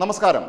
നമസ്കാരം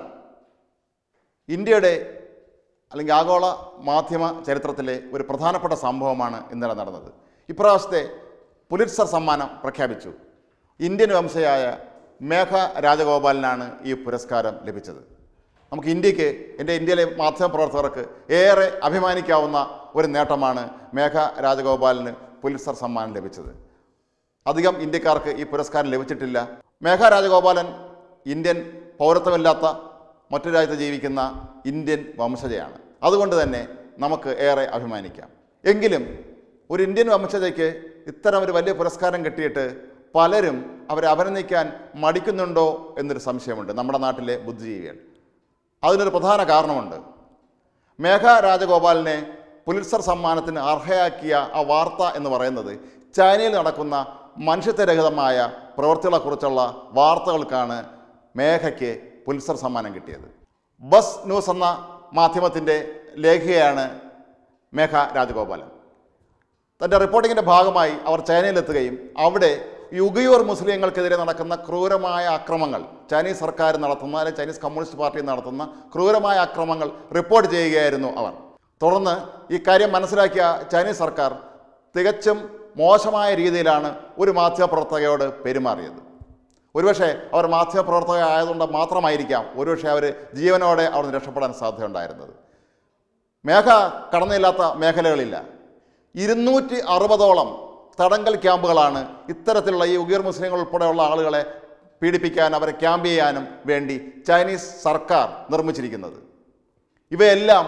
ഇന്ത്യയുടെ അല്ലെങ്കിൽ ആഗോള മാധ്യമ ചരിത്രത്തിലെ ഒരു പ്രധാനപ്പെട്ട സംഭവമാണ് ഇന്നലെ നടന്നത് ഇപ്രാവശ്യത്തെ പുലിറ്റ്സർ സമ്മാനം പ്രഖ്യാപിച്ചു ഇന്ത്യൻ വംശയായ മേഘ രാജഗോപാലിനാണ് ഈ പുരസ്കാരം ലഭിച്ചത് നമുക്ക് ഇന്ത്യക്ക് എൻ്റെ ഇന്ത്യയിലെ മാധ്യമപ്രവർത്തകർക്ക് ഏറെ അഭിമാനിക്കാവുന്ന ഒരു നേട്ടമാണ് മേഘ രാജഗോപാലിന് പുലിറ്റ്സർ സമ്മാനം ലഭിച്ചത് അധികം ഇന്ത്യക്കാർക്ക് ഈ പുരസ്കാരം ലഭിച്ചിട്ടില്ല മേഘ രാജഗോപാലൻ ഇന്ത്യൻ പൗരത്വമില്ലാത്ത മറ്റു രാജ്യത്ത് ജീവിക്കുന്ന ഇന്ത്യൻ വംശജയാണ് അതുകൊണ്ട് തന്നെ നമുക്ക് ഏറെ അഭിമാനിക്കാം എങ്കിലും ഒരു ഇന്ത്യൻ വംശജയ്ക്ക് ഇത്തരം ഒരു വലിയ പുരസ്കാരം കിട്ടിയിട്ട് പലരും അവരെ അഭിനന്ദിക്കാൻ മടിക്കുന്നുണ്ടോ എന്നൊരു സംശയമുണ്ട് നമ്മുടെ നാട്ടിലെ ബുദ്ധിജീവികൾ അതിനൊരു പ്രധാന കാരണമുണ്ട് മേഘ രാജഗോപാലിനെ പുലിറ്റ്സർ സമ്മാനത്തിന് അർഹയാക്കിയ ആ വാർത്ത എന്ന് പറയുന്നത് ചൈനയിൽ നടക്കുന്ന മനുഷ്യത്വരഹിതമായ പ്രവൃത്തികളെക്കുറിച്ചുള്ള വാർത്തകൾക്കാണ് മേഘയ്ക്ക് പുലിറ്റ്സർ സമ്മാനം കിട്ടിയത് ബസ് ന്യൂസ് എന്ന മാധ്യമത്തിൻ്റെ ലേഖികയാണ് മേഘ രാജഗോപാലൻ തൻ്റെ റിപ്പോർട്ടിങ്ങിൻ്റെ ഭാഗമായി അവർ ചൈനയിലെത്തുകയും അവിടെ യുഗയൂർ മുസ്ലിങ്ങൾക്കെതിരെ നടക്കുന്ന ക്രൂരമായ അക്രമങ്ങൾ ചൈനീസ് സർക്കാർ നടത്തുന്ന അല്ലെങ്കിൽ ചൈനീസ് കമ്മ്യൂണിസ്റ്റ് പാർട്ടി നടത്തുന്ന ക്രൂരമായ അക്രമങ്ങൾ റിപ്പോർട്ട് ചെയ്യുകയായിരുന്നു അവർ തുടർന്ന് ഈ കാര്യം മനസ്സിലാക്കിയ ചൈനീസ് സർക്കാർ തികച്ചും മോശമായ രീതിയിലാണ് ഒരു മാധ്യമപ്രവർത്തകയോട് പെരുമാറിയത് ഒരുപക്ഷെ അവർ മാധ്യമപ്രവർത്തക ആയതുകൊണ്ട് മാത്രമായിരിക്കാം ഒരുപക്ഷെ അവർ ജീവനോടെ അവിടെ നിന്ന് രക്ഷപ്പെടാൻ സാധ്യതയുണ്ടായിരുന്നത് മേഘ കടന്നില്ലാത്ത മേഖലകളില്ല ഇരുന്നൂറ്റി അറുപതോളം തടങ്കൽ ക്യാമ്പുകളാണ് ഇത്തരത്തിലുള്ള ഈ ഉഗീർ മുസ്ലിങ്ങൾ ഉൾപ്പെടെയുള്ള ആളുകളെ പീഡിപ്പിക്കാൻ അവരെ ക്യാമ്പ് ചെയ്യാനും വേണ്ടി ചൈനീസ് സർക്കാർ നിർമ്മിച്ചിരിക്കുന്നത് ഇവയെല്ലാം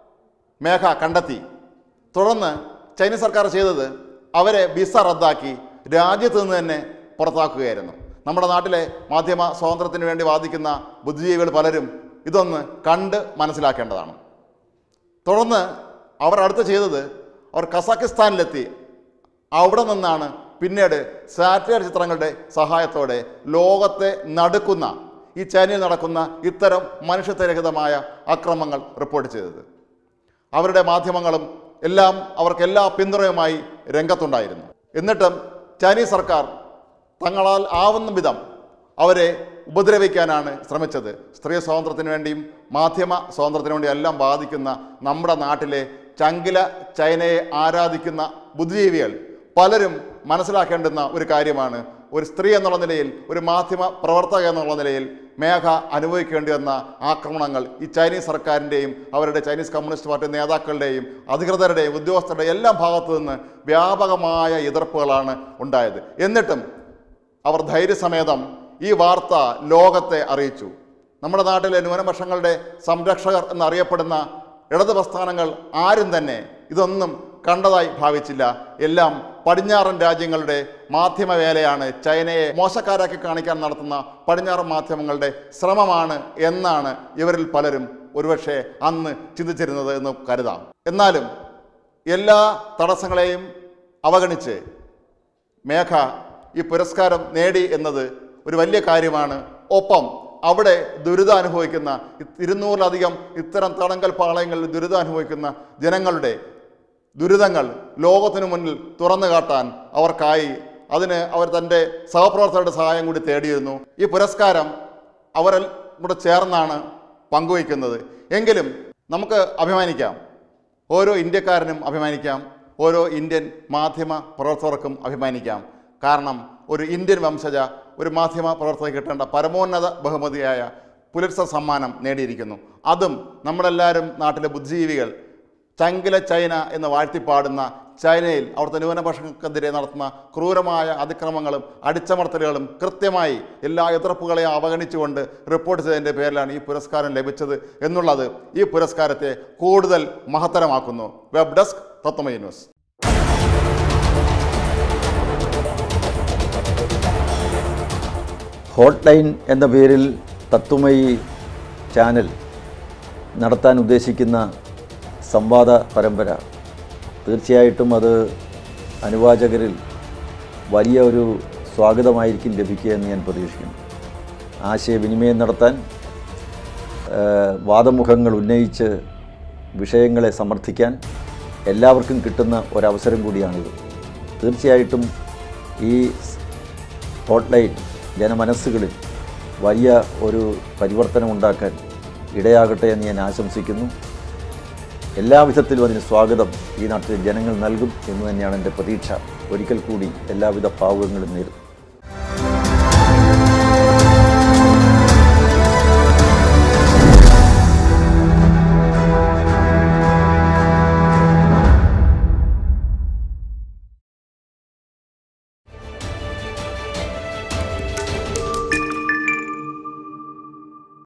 മേഘ കണ്ടെത്തി തുടർന്ന് ചൈനീസ് സർക്കാർ ചെയ്തത് അവരെ വിസ റദ്ദാക്കി രാജ്യത്ത് നിന്ന് തന്നെ പുറത്താക്കുകയായിരുന്നു നമ്മുടെ നാട്ടിലെ മാധ്യമ സ്വാതന്ത്ര്യത്തിന് വേണ്ടി വാദിക്കുന്ന ബുദ്ധിജീവികൾ പലരും ഇതൊന്ന് കണ്ട് മനസ്സിലാക്കേണ്ടതാണ് തുടർന്ന് അവർ അടുത്ത് ചെയ്തത് അവർ കസാക്കിസ്ഥാനിലെത്തി അവിടെ നിന്നാണ് പിന്നീട് സാറ്റലൈറ്റ് ചിത്രങ്ങളുടെ സഹായത്തോടെ ലോകത്തെ നടുക്കുന്ന ഈ ചൈനയിൽ നടക്കുന്ന ഇത്തരം മനുഷ്യത്വരഹിതമായ അക്രമങ്ങൾ റിപ്പോർട്ട് ചെയ്തത് അവരുടെ മാധ്യമങ്ങളും എല്ലാം അവർക്ക് എല്ലാ പിന്തുണയുമായി രംഗത്തുണ്ടായിരുന്നു എന്നിട്ടും ചൈനീസ് സർക്കാർ തങ്ങളാൽ ആവുന്ന വിധം അവരെ ഉപദ്രവിക്കാനാണ് ശ്രമിച്ചത് സ്ത്രീ സ്വാതന്ത്ര്യത്തിന് വേണ്ടിയും മാധ്യമ സ്വാതന്ത്ര്യത്തിന് വേണ്ടിയും എല്ലാം ബാധിക്കുന്ന നമ്മുടെ നാട്ടിലെ ചങ്കില ചൈനയെ ആരാധിക്കുന്ന ബുദ്ധിജീവികൾ പലരും മനസ്സിലാക്കേണ്ടുന്ന ഒരു കാര്യമാണ് ഒരു സ്ത്രീ എന്നുള്ള നിലയിൽ ഒരു മാധ്യമ പ്രവർത്തക എന്നുള്ള നിലയിൽ മേഘ അനുഭവിക്കേണ്ടി വന്ന ആക്രമണങ്ങൾ ഈ ചൈനീസ് സർക്കാരിൻ്റെയും അവരുടെ ചൈനീസ് കമ്മ്യൂണിസ്റ്റ് പാർട്ടി നേതാക്കളുടെയും അധികൃതരുടെയും ഉദ്യോഗസ്ഥരുടെയും എല്ലാം ഭാഗത്തു നിന്ന് വ്യാപകമായ എതിർപ്പുകളാണ് ഉണ്ടായത് എന്നിട്ടും അവർ ധൈര്യസമേതം ഈ വാർത്ത ലോകത്തെ അറിയിച്ചു നമ്മുടെ നാട്ടിലെ ന്യൂനപക്ഷങ്ങളുടെ സംരക്ഷകർ എന്നറിയപ്പെടുന്ന ഇടത് പ്രസ്ഥാനങ്ങൾ ആരും തന്നെ ഇതൊന്നും കണ്ടതായി ഭാവിച്ചില്ല എല്ലാം പടിഞ്ഞാറൻ രാജ്യങ്ങളുടെ മാധ്യമവേലയാണ് ചൈനയെ മോശക്കാരാക്കി കാണിക്കാൻ നടത്തുന്ന പടിഞ്ഞാറൻ മാധ്യമങ്ങളുടെ ശ്രമമാണ് എന്നാണ് ഇവരിൽ പലരും ഒരുപക്ഷെ അന്ന് ചിന്തിച്ചിരുന്നത് എന്ന് കരുതാം എന്നാലും എല്ലാ തടസ്സങ്ങളെയും അവഗണിച്ച് മേഘ ഈ പുരസ്കാരം നേടി എന്നത് ഒരു വലിയ കാര്യമാണ് ഒപ്പം അവിടെ ദുരിതം അനുഭവിക്കുന്ന ഇരുന്നൂറിലധികം ഇത്തരം തടങ്കൽ പാളയങ്ങളിൽ ദുരിതം അനുഭവിക്കുന്ന ജനങ്ങളുടെ ദുരിതങ്ങൾ ലോകത്തിനു മുന്നിൽ തുറന്നു കാട്ടാൻ അവർക്കായി അതിന് അവർ തൻ്റെ സഹപ്രവർത്തകരുടെ സഹായം കൂടി തേടിയിരുന്നു ഈ പുരസ്കാരം അവരിൽ കൂടെ ചേർന്നാണ് പങ്കുവയ്ക്കുന്നത് എങ്കിലും നമുക്ക് അഭിമാനിക്കാം ഓരോ ഇന്ത്യക്കാരനും അഭിമാനിക്കാം ഓരോ ഇന്ത്യൻ മാധ്യമ പ്രവർത്തകർക്കും അഭിമാനിക്കാം കാരണം ഒരു ഇന്ത്യൻ വംശജ ഒരു മാധ്യമ പ്രവർത്തക കിട്ടേണ്ട പരമോന്നത ബഹുമതിയായ പുലിറ്റ്സർ സമ്മാനം നേടിയിരിക്കുന്നു അതും നമ്മളെല്ലാവരും നാട്ടിലെ ബുദ്ധിജീവികൾ ചങ്കില ചൈന എന്ന് വാഴ്ത്തിപ്പാടുന്ന ചൈനയിൽ അവിടുത്തെ ന്യൂനപക്ഷങ്ങൾക്കെതിരെ നടത്തുന്ന ക്രൂരമായ അതിക്രമങ്ങളും അടിച്ചമർത്തലുകളും കൃത്യമായി എല്ലാ എതിർപ്പുകളെയും അവഗണിച്ചുകൊണ്ട് റിപ്പോർട്ട് ചെയ്തതിൻ്റെ പേരിലാണ് ഈ പുരസ്കാരം ലഭിച്ചത് എന്നുള്ളത് ഈ പുരസ്കാരത്തെ കൂടുതൽ മഹത്തരമാക്കുന്നു web desk Tattvamayi news hotline എന്ന പേരിൽ തത്വമയി ചാനൽ നടത്താൻ ഉദ്ദേശിക്കുന്ന സംവാദ പരമ്പര തീർച്ചയായിട്ടും അത് അനുവാചകരിൽ വലിയ ഒരു സ്വാഗതമായിരിക്കും ലഭിക്കുക എന്ന് ഞാൻ പ്രതീക്ഷിക്കുന്നു ആശയവിനിമയം നടത്താൻ ഏഹ്, വാദമുഖങ്ങൾ ഉന്നയിച്ച് വിഷയങ്ങളെ സമർത്ഥിക്കാൻ എല്ലാവർക്കും കിട്ടുന്ന ഒരവസരം കൂടിയാണിത് തീർച്ചയായിട്ടും ഈ ഹോട്ട്ലൈൻ ജനമനസ്സുകളിൽ വലിയ ഒരു പരിവർത്തനം ഉണ്ടാക്കാൻ ഇടയാകട്ടെ എന്ന് ഞാൻ ആശംസിക്കുന്നു എല്ലാവിധത്തിലും അതിന് സ്വാഗതം ഈ നാട്ടിലെ ജനങ്ങൾ നൽകും എന്ന് തന്നെയാണ് എൻ്റെ പ്രതീക്ഷ ഒരിക്കൽ കൂടി എല്ലാവിധ ഭാവുകങ്ങളും നേരും